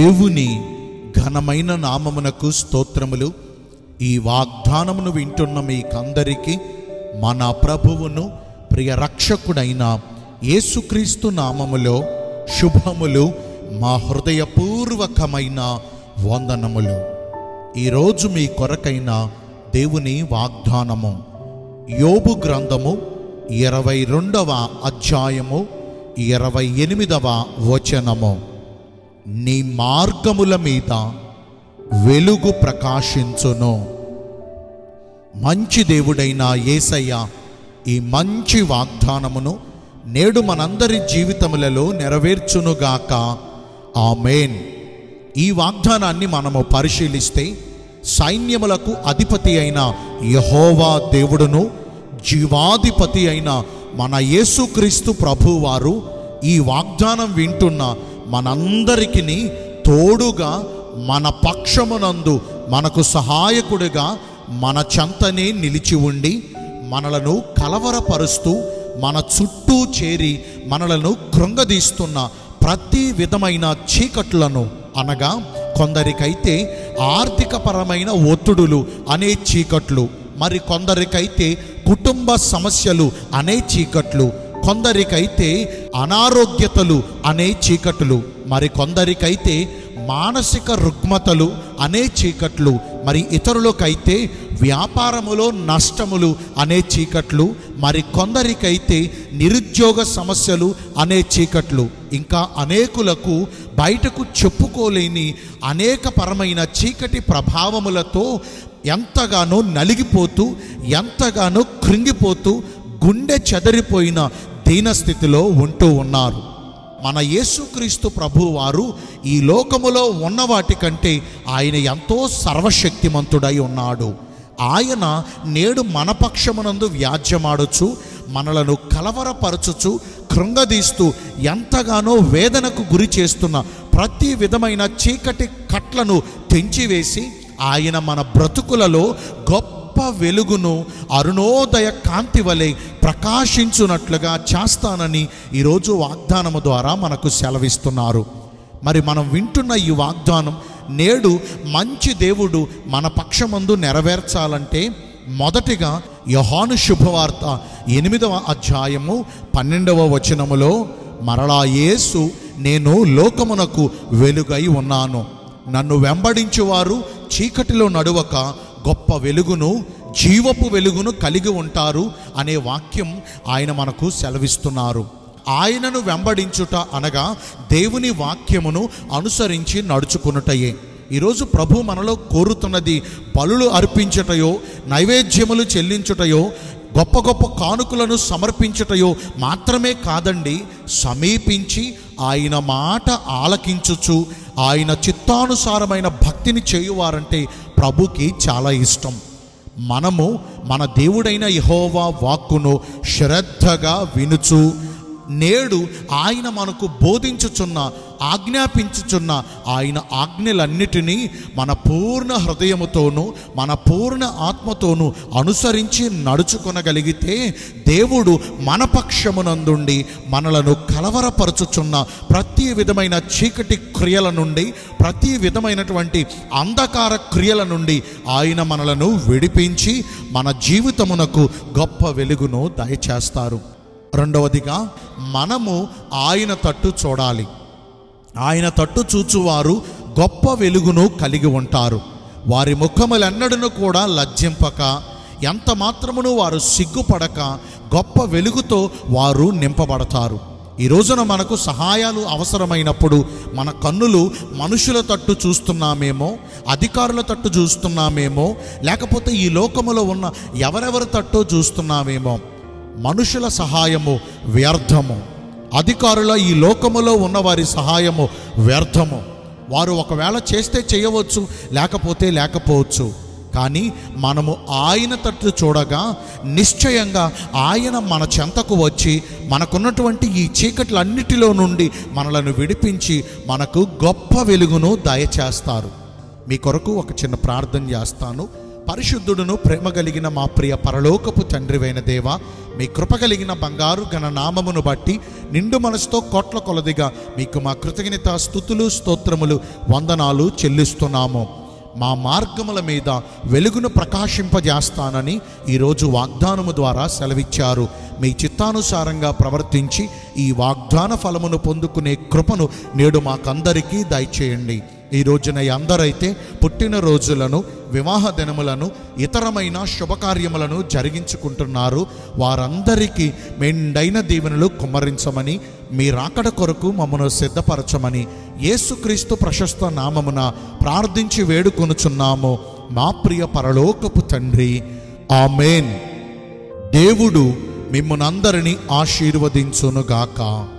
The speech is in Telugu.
దేవుని ఘనమైన నామమునకు స్తోత్రములు ఈ వాగ్దానమును వింటున్న మీకందరికీ మన ప్రభువును ప్రియ రక్షకుడైన యేసుక్రీస్తు నామములో శుభములు మా హృదయపూర్వకమైన వందనములు ఈరోజు మీ కొరకైన దేవుని వాగ్దానము యోబు గ్రంథము ఇరవై రెండవ అధ్యాయము ఇరవై ఎనిమిదవ వచనము నీ మార్గముల మీద వెలుగు ప్రకాశించును మంచి దేవుడైన యేసయ్య ఈ మంచి వాగ్దానమును నేడు మనందరి జీవితములలో నెరవేర్చునుగాక ఆమెన్ ఈ వాగ్దానాన్ని మనము పరిశీలిస్తే సైన్యములకు అధిపతి అయిన యహోవా దేవుడును జీవాధిపతి అయిన మన యేసుక్రీస్తు ప్రభువారు ఈ వాగ్దానం వింటున్న మనందరికీ తోడుగా మన పక్షమునందు మనకు సహాయకుడిగా మన చెంతనే నిలిచి ఉండి మనలను కలవరపరుస్తూ మన చుట్టూ చేరి మనలను కృంగదీస్తున్న ప్రతి విధమైన చీకట్లను అనగా కొందరికైతే ఆర్థికపరమైన ఒత్తిడులు అనే చీకట్లు మరి కొందరికైతే కుటుంబ సమస్యలు అనే చీకట్లు కొందరికైతే అనారోగ్యతలు అనే చీకట్లు మరి కొందరికైతే మానసిక రుగ్మతలు అనే చీకట్లు మరి ఇతరులకైతే వ్యాపారములో నష్టములు అనే చీకట్లు మరి కొందరికైతే నిరుద్యోగ సమస్యలు అనే చీకట్లు ఇంకా అనేకులకు బయటకు చెప్పుకోలేని అనేక పరమైన చీకటి ప్రభావములతో ఎంతగానో నలిగిపోతూ ఎంతగానో కృంగిపోతూ గుండె చెదరిపోయిన దీనస్థితిలో ఉంటూ ఉన్నారు మన యేసుక్రీస్తు ప్రభువారు ఈ లోకములో ఉన్న వాటికంటే ఆయన ఎంతో సర్వశక్తిమంతుడై ఉన్నాడు ఆయన నేడు మన పక్షమునందు వ్యాజ్యమాడుచు మనలను కలవరపరచుచు కృంగదీస్తూ ఎంతగానో వేదనకు గురి చేస్తున్న ప్రతి విధమైన చీకటి కట్లను తెంచివేసి ఆయన మన బ్రతుకులలో గొప్ప వెలుగును అరుణోదయ కాంతి వలె ప్రకాశించున్నట్లుగా చేస్తానని ఈరోజు వాగ్దానము ద్వారా మనకు సెలవిస్తున్నారు మరి మనం వింటున్న ఈ వాగ్దానం నేడు మంచి దేవుడు మన పక్షమందు నెరవేర్చాలంటే మొదటిగా యహాను శుభవార్త ఎనిమిదవ అధ్యాయము పన్నెండవ వచనములో మరలా యేసు నేను లోకమునకు వెలుగై ఉన్నాను నన్ను వెంబడించువారు చీకటిలో నడువక గొప్ప వెలుగును జీవపు వెలుగును కలిగి ఉంటారు అనే వాక్యం ఆయన మనకు సెలవిస్తున్నారు ఆయనను వెంబడించుట అనగా దేవుని వాక్యమును అనుసరించి నడుచుకునుటయే ఈరోజు ప్రభు మనలో కోరుతున్నది బలులు అర్పించుటయో నైవేద్యములు చెల్లించుటయో గొప్ప గొప్ప కానుకలను సమర్పించుటయో మాత్రమే కాదండి సమీపించి ఆయన మాట ఆలకించుచు ఆయన చిత్తానుసారమైన భక్తిని చేయువారంటే ప్రభుకి చాలా ఇష్టం మనము మన దేవుడైన యహోవా వాక్కును శ్రద్ధగా వినుచు నేడు ఆయన మనకు బోధించుచున్న ఆజ్ఞాపించుచున్న ఆయన ఆజ్ఞలన్నిటినీ మన పూర్ణ హృదయముతోనూ మన పూర్ణ ఆత్మతోనూ అనుసరించి నడుచుకొనగలిగితే దేవుడు మన పక్షమునందుండి మనలను కలవరపరచుచున్న ప్రతి విధమైన చీకటి క్రియల నుండి ప్రతి విధమైనటువంటి అంధకార క్రియల నుండి ఆయన మనలను విడిపించి మన జీవితమునకు గొప్ప వెలుగును దయచేస్తారు రెండవదిగా మనము ఆయన తట్టు చూడాలి ఆయన తట్టు చూచువారు గొప్ప వెలుగును కలిగి ఉంటారు వారి ముఖములెన్నడను కూడా లజ్జింపక ఎంత మాత్రమును వారు సిగ్గుపడక గొప్ప వెలుగుతో వారు నింపబడతారు ఈ రోజున మనకు సహాయాలు అవసరమైనప్పుడు మన కన్నులు మనుషుల తట్టు చూస్తున్నామేమో అధికారుల తట్టు చూస్తున్నామేమో లేకపోతే ఈ లోకములో ఉన్న ఎవరెవరి తట్టో చూస్తున్నామేమో మనుషుల సహాయము వ్యర్థము అధికారుల ఈ లోకములో ఉన్న వారి సహాయము వ్యర్థము వారు ఒకవేళ చేస్తే చేయవచ్చు లేకపోతే లేకపోవచ్చు కానీ మనము ఆయన తట్టు చూడగా నిశ్చయంగా ఆయన మన చెంతకు వచ్చి మనకున్నటువంటి ఈ చీకట్లన్నిటిలో నుండి మనలను విడిపించి మనకు గొప్ప వెలుగును దయచేస్తారు మీ కొరకు ఒక చిన్న ప్రార్థన చేస్తాను పరిశుద్ధుడును ప్రేమ కలిగిన మా ప్రియ పరలోకపు తండ్రివైన దేవ మీ కృప కలిగిన బంగారు ఘన నామమును బట్టి నిండు మనసుతో కోట్ల కొలదిగా మీకు మా కృతజ్ఞత స్థుతులు స్తోత్రములు వందనాలు చెల్లిస్తున్నాము మా మార్గముల మీద వెలుగును ప్రకాశింపజేస్తానని ఈరోజు వాగ్దానము ద్వారా సెలవిచ్చారు మీ చిత్తానుసారంగా ప్రవర్తించి ఈ వాగ్దాన ఫలమును పొందుకునే కృపను నేడు మాకందరికీ దయచేయండి ఈ రోజున అందరైతే పుట్టిన రోజులను వివాహ దినములను ఇతరమైన శుభకార్యములను జరిగించుకుంటున్నారు వారందరికీ మెండైన దీవెనలు కుమ్మరించమని మీ రాకడ కొరకు మమ్మను సిద్ధపరచమని యేసుక్రీస్తు ప్రశస్త నామమున ప్రార్థించి వేడుకొనుచున్నాము మా ప్రియ పరలోకపు తండ్రి ఆమెన్ దేవుడు మిమ్మల్ని అందరినీ ఆశీర్వదించునుగాక